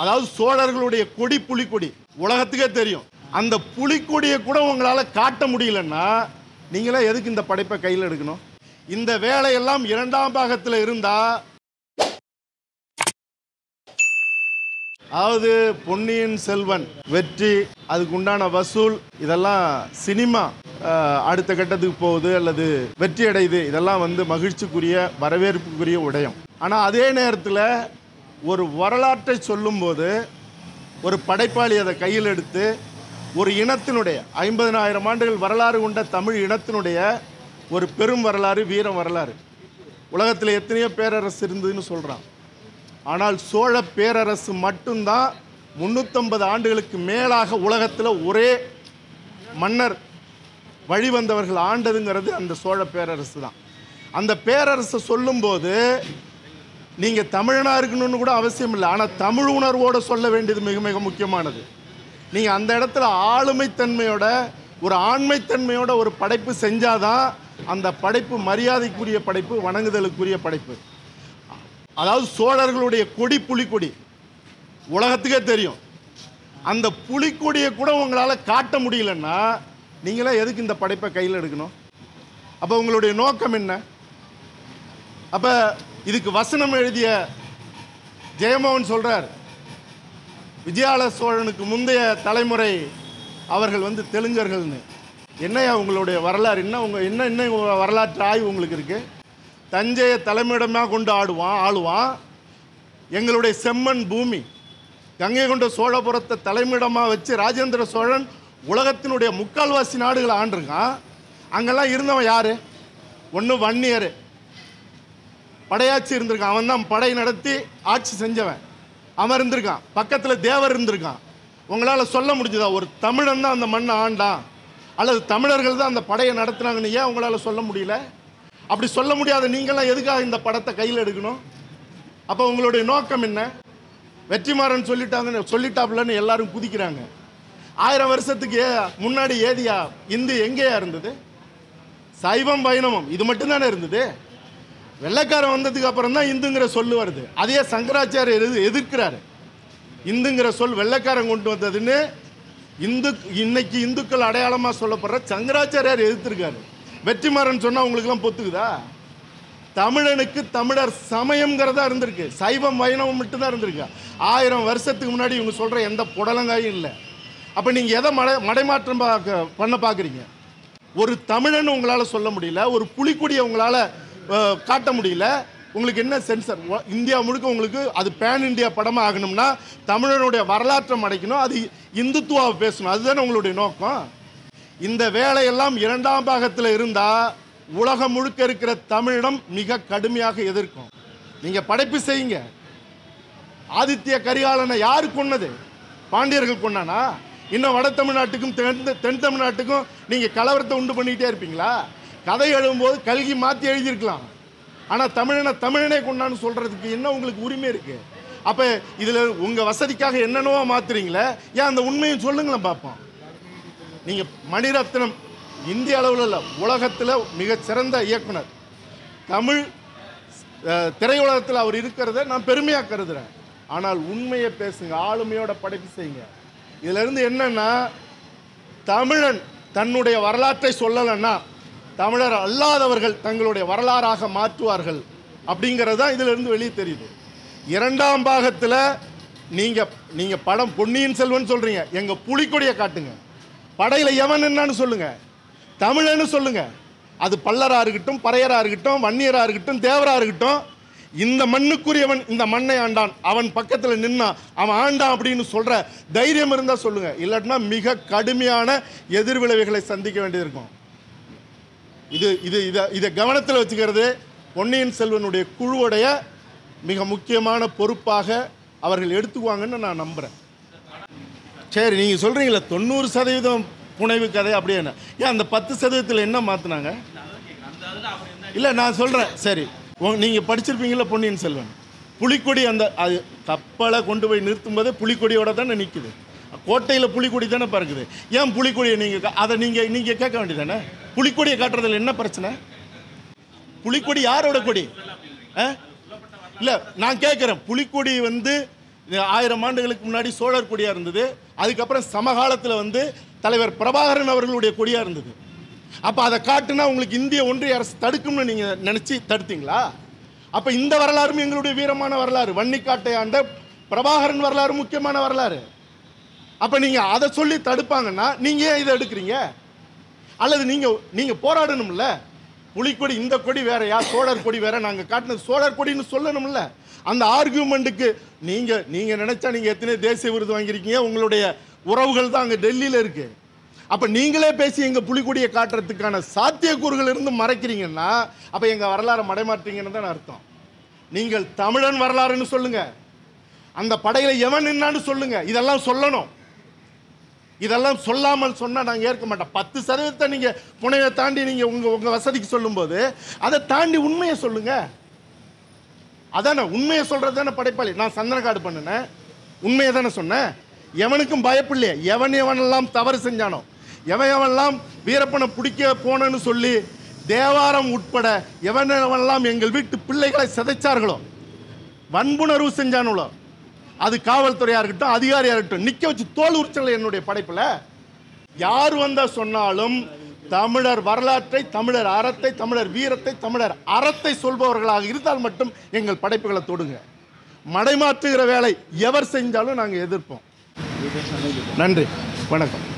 அதாவது சோழர்களுடைய கொடி புலிக்கொடி உலகத்துக்கே தெரியும் அந்த புலிக்கொடியை கூட உங்களால் காட்ட முடியலன்னா நீங்களே எதுக்கு இந்த படைப்பை கையில் எடுக்கணும் இந்த வேலையெல்லாம் இரண்டாம் பாகத்தில் இருந்தா அதாவது பொன்னியின் செல்வன் வெற்றி அதுக்கு உண்டான வசூல் இதெல்லாம் சினிமா அஹ், அடுத்த கட்டத்துக்கு போகுது அல்லது வெற்றி அடையுது இதெல்லாம் வந்து மகிழ்ச்சிக்குரிய வரவேற்புக்குரிய உடையம் ஆனால் அதே நேரத்தில் ஒரு வரலாற்றை சொல்லும்போது ஒரு படைப்பாளி அதை கையில் எடுத்து ஒரு இனத்தினுடைய ஐம்பதனாயிரம் ஆண்டுகள் வரலாறு கொண்ட தமிழ் இனத்தினுடைய ஒரு பெரும் வரலாறு வீர வரலாறு உலகத்தில் எத்தனையோ பேரரசு இருந்ததுன்னு சொல்கிறான் ஆனால் சோழ பேரரசு மட்டும்தான் முந்நூற்றம்பது ஆண்டுகளுக்கு மேலாக உலகத்தில் ஒரே மன்னர் வழிவந்தவர்கள் ஆண்டதுங்கிறது அந்த சோழ பேரரசு தான் அந்த பேரரசை சொல்லும்போது நீங்கள் தமிழனாக இருக்கணும்னு கூட அவசியம் இல்லை ஆனால் தமிழ் உணர்வோடு சொல்ல வேண்டியது மிக மிக முக்கியமானது நீங்கள் அந்த இடத்துல ஆளுமைத்தன்மையோட ஒரு ஆண்மைத்தன்மையோட ஒரு படைப்பு செஞ்சாதான் அந்த படைப்பு மரியாதைக்குரிய படைப்பு வணங்குதலுக்குரிய படைப்பு அதாவது சோழர்களுடைய கொடி புலிக்கொடி உலகத்துக்கே தெரியும் அந்த புலிக்கொடியை கூட உங்களால் காட்ட முடியலன்னா நீங்களே எதுக்கு இந்த படைப்பை கையில் எடுக்கணும் அப்போ உங்களுடைய நோக்கம் என்ன அப்போ இதுக்கு வசனம் எழுதிய ஜெயமோகன் சொல்றார் விஜயால சோழனுக்கு முந்தைய தலைமுறை அவர்கள் வந்து தெலுங்கர்கள்னு என்னையா உங்களுடைய வரலாறு என்ன உங்க என்ன என்ன உங்க வரலாற்று ஆய்வு உங்களுக்கு இருக்கு தஞ்சையை தலைமையிடமாக கொண்டு ஆடுவான் ஆளுவான் எங்களுடைய செம்மண் பூமி கங்கை கொண்ட சோழபுரத்தை தலைமையிடமாக வச்சு ராஜேந்திர சோழன் உலகத்தினுடைய முக்கால்வாசி நாடுகளை ஆண்டிருக்கான் அங்கெல்லாம் இருந்தவன் யாரு ஒன்று வன்னியர் படையாட்சி இருந்திருக்கான் அவன் தான் படை நடத்தி ஆட்சி செஞ்சவன் அவன் இருந்திருக்கான் பக்கத்தில் தேவர் இருந்திருக்கான் உங்களால் சொல்ல முடிஞ்சதா ஒரு தமிழன் தான் அந்த மண்ணை ஆண்டான் அல்லது தமிழர்கள் தான் அந்த படையை நடத்துனாங்கன்னு ஏன் உங்களால் சொல்ல முடியல அப்படி சொல்ல முடியாத நீங்களாம் எதுக்காக இந்த படத்தை கையில் எடுக்கணும் அப்போ உங்களுடைய நோக்கம் என்ன வெற்றிமாறன் சொல்லிட்டாங்கன்னு சொல்லிட்டாப்புலன்னு எல்லாரும் குதிக்கிறாங்க ஆயிரம் வருஷத்துக்கு ஏ- முன்னாடி ஏதியா இந்து எங்கேயா இருந்தது சைவம் வைணவம் இது மட்டும்தானே இருந்தது வெள்ளைக்காரன் வந்ததுக்கு அப்புறம் தான் இந்துங்கிற சொல்லு வருது அதையே சங்கராச்சாரியர் எது எதிர்க்கிறாரு இந்துங்கிற சொல் வெள்ளைக்காரன் கொண்டு வந்ததுன்னு இந்து இன்னைக்கு இந்துக்கள் அடையாளமாக சொல்லப்படுற சங்கராச்சாரியார் எதிர்த்திருக்காரு வெற்றிமாறன் சொன்னால் உங்களுக்குலாம் பொத்துக்குதா தமிழனுக்கு தமிழர் சமயம்ங்கிறதா இருந்திருக்கு சைவம் வைணவம் மட்டும்தான் இருந்திருக்கு ஆயிரம் வருஷத்துக்கு முன்னாடி இவங்க சொல்கிற எந்த புடலங்காயும் இல்லை அப்போ நீங்கள் எதை மடை மடைமாற்றம் பார்க்க பண்ண பார்க்குறீங்க ஒரு தமிழன் உங்களால் சொல்ல முடியல ஒரு புலிக்குடியை உங்களால் காட்ட முடியல உங்களுக்கு என்ன சென்சர் ஒ- இந்தியா முழுக்க உங்களுக்கு அது பேன் இந்தியா படமாக ஆகணும்னா தமிழனுடைய வரலாற்றை மடைக்கணும் அது இந்துத்துவாவை பேசணும் அதுதானே உங்களுடைய நோக்கம் இந்த வேலையெல்லாம் இரண்டாம் பாகத்தில் இருந்தால் உலகம் முழுக்க இருக்கிற தமிழிடம் மிக கடுமையாக எதிர்க்கும் நீங்கள் படைப்பு செய்யுங்க ஆதித்ய கரிகாலனை யாரு கொன்னது பாண்டியர்கள் கொன்னானா இன்னும் வட தமிழ்நாட்டுக்கும் தென் தென் தமிழ்நாட்டுக்கும் நீங்கள் கலவரத்தை உண்டு பண்ணிக்கிட்டே இருப்பீங்களா கதை எழுதும்போது கல்கி மாற்றி எழுதியிருக்கலாம் ஆனால் தமிழனை தமிழனே கொண்டான்னு சொல்கிறதுக்கு என்ன உங்களுக்கு உரிமை இருக்குது அப்போ இதில் உங்கள் வசதிக்காக என்னென்னவோ மாத்துறீங்களே ஏன் அந்த உண்மையும் சொல்லுங்களேன் பார்ப்போம் நீங்கள் மணிரத்னம் இந்திய அளவில் இல்லை உலகத்தில் மிகச் சிறந்த இயக்குனர் தமிழ் அஹ், திரையுலகத்தில் அவர் இருக்கிறத நான் பெருமையாக கருதுறேன் ஆனால் உண்மையை பேசுங்க ஆளுமையோட படைப்பு செய்யுங்க இதுல இருந்து என்னன்னா தமிழன் தன்னுடைய வரலாற்றை சொல்லலைன்னா தமிழர் அல்லாதவர்கள் தங்களுடைய வரலாறாக மாற்றுவார்கள் அப்படிங்கிறது தான் இதுல இருந்து வெளியே தெரியுது இரண்டாம் பாகத்தில் நீங்க நீங்க படம் பொன்னியின் செல்வன் சொல்றீங்க எங்க புலிக்கொடியை காட்டுங்க படையில எவன் என்னன்னு சொல்லுங்க தமிழன்னு சொல்லுங்க அது பல்லரா இருக்கட்டும் பறையரா இருக்கட்டும் வன்னியரா இருக்கட்டும் தேவரா இருக்கட்டும் இந்த மண்ணுக்குரியவன் இந்த மண்ணை ஆண்டான் அவன் பக்கத்துல நின்னா அவன் ஆண்டான் அப்படின்னு சொல்ற தைரியம் இருந்தா சொல்லுங்க இல்லாட்டினா மிக கடுமையான எதிர்விளைவுகளை சந்திக்க வேண்டியது இருக்கும் இது இது இதை இதை கவனத்தில் வச்சுக்கிறது பொன்னியின் செல்வனுடைய குழுவுடைய மிக முக்கியமான பொறுப்பாக அவர்கள் எடுத்துக்குவாங்கன்னு நான் நம்புகிறேன் சரி நீங்கள் சொல்கிறீங்களே தொண்ணூறு சதவீதம் புனைவு கதை அப்படியே என்ன ஏன் அந்த பத்து சதவீதத்தில் என்ன மாற்றினாங்க இல்லை நான் சொல்கிறேன் சரி நீங்கள் படிச்சிருப்பீங்களா பொன்னியின் செல்வன் புலிக்கொடி அந்த அது கப்பலை கொண்டு போய் நிறுத்தும் போதே புலிக்கொடியோட தானே நிற்குது கோட்டையில் புலிக்கொடி தானே பறக்குது ஏன் புலிக்கொடியை நீங்கள் அதை நீங்கள் நீங்கள் கேட்க வேண்டியதானே புலிக்கொடியை காட்டுறதுல என்ன பிரச்சனை புலிக்கொடி யாரோட கொடி ஆ இல்லை நான் கேட்குறேன் புலிக்கொடி வந்து இது ஆயிரம் ஆண்டுகளுக்கு முன்னாடி சோழர் கொடியாக இருந்தது அதுக்கப்புறம் சமகாலத்தில் வந்து தலைவர் பிரபாகரன் அவர்களுடைய கொடியாக இருந்தது அப்போ அதை காட்டுனா உங்களுக்கு இந்திய ஒன்றிய அரசு தடுக்கும்னு நீங்கள் நினச்சி தடுத்தீங்களா அப்போ இந்த வரலாறும் எங்களுடைய வீரமான வரலாறு வன்னிக்காட்டை ஆண்ட பிரபாகரன் வரலாறு முக்கியமான வரலாறு அப்போ நீங்கள் அதை சொல்லி தடுப்பாங்கன்னா நீங்கள் ஏன் இதை எடுக்கிறீங்க அல்லது நீங்கள் நீங்கள் போராடணும்ல புலிக்கொடி இந்த கொடி வேறயா சோழர் கொடி வேற நாங்கள் காட்டினது சோழர் கொடின்னு சொல்லணும்ல அந்த ஆர்கியூமெண்ட்டுக்கு நீங்கள் நீங்கள் நினச்சா நீங்கள் எத்தனை தேசிய விருது வாங்கியிருக்கீங்க உங்களுடைய உறவுகள் தான் அங்கே டெல்லியில் இருக்கு அப்போ நீங்களே பேசி எங்கள் புலிக்கொடியை காட்டுறதுக்கான சாத்தியக்கூறுகள் இருந்து மறைக்கிறீங்கன்னா அப்போ எங்கள் வரலாறை மடைமாற்றீங்கன்னு தான் அர்த்தம் நீங்கள் தமிழன் வரலாறுன்னு சொல்லுங்க அந்த படையில எவன் நின்னான்னு சொல்லுங்க இதெல்லாம் சொல்லணும் இதெல்லாம் சொல்லாமல் சொன்னா நாங்கள் ஏற்க மாட்டோம் பத்து சதவீதத்தை நீங்க புனைவை தாண்டி நீங்க உங்க உங்க வசதிக்கு சொல்லும்போது அதை தாண்டி உண்மையை சொல்லுங்க அதானே உண்மையை சொல்றது தானே படைப்பாளி நான் சந்தனக்காடு பண்ணினேன் உண்மையை தானே சொன்னேன் எவனுக்கும் பயப்பில்லையே எவன் எவனெல்லாம் தவறு செஞ்சானோ எவன் எவனெல்லாம் வீரப்பனை பிடிக்க போனேன்னு சொல்லி தேவாரம் உட்பட எவன் எவனெல்லாம் எங்கள் வீட்டு பிள்ளைகளை சிதைச்சார்களோ வன்புணர்வு செஞ்சானுங்களோ அது காவல்துறையா இருக்கட்டும் அதிகாரியா இருக்கட்டும் நிக்க வச்சு தோல் உரிச்சல் என்னுடைய படைப்புல யார் வந்தா சொன்னாலும் தமிழர் வரலாற்றை தமிழர் அறத்தை தமிழர் வீரத்தை தமிழர் அறத்தை சொல்பவர்களாக இருந்தால் மட்டும் எங்கள் படைப்புகளை தொடுங்க மடைமாற்றுகிற வேலை எவர் செஞ்சாலும் நாங்கள் எதிர்ப்போம் நன்றி வணக்கம்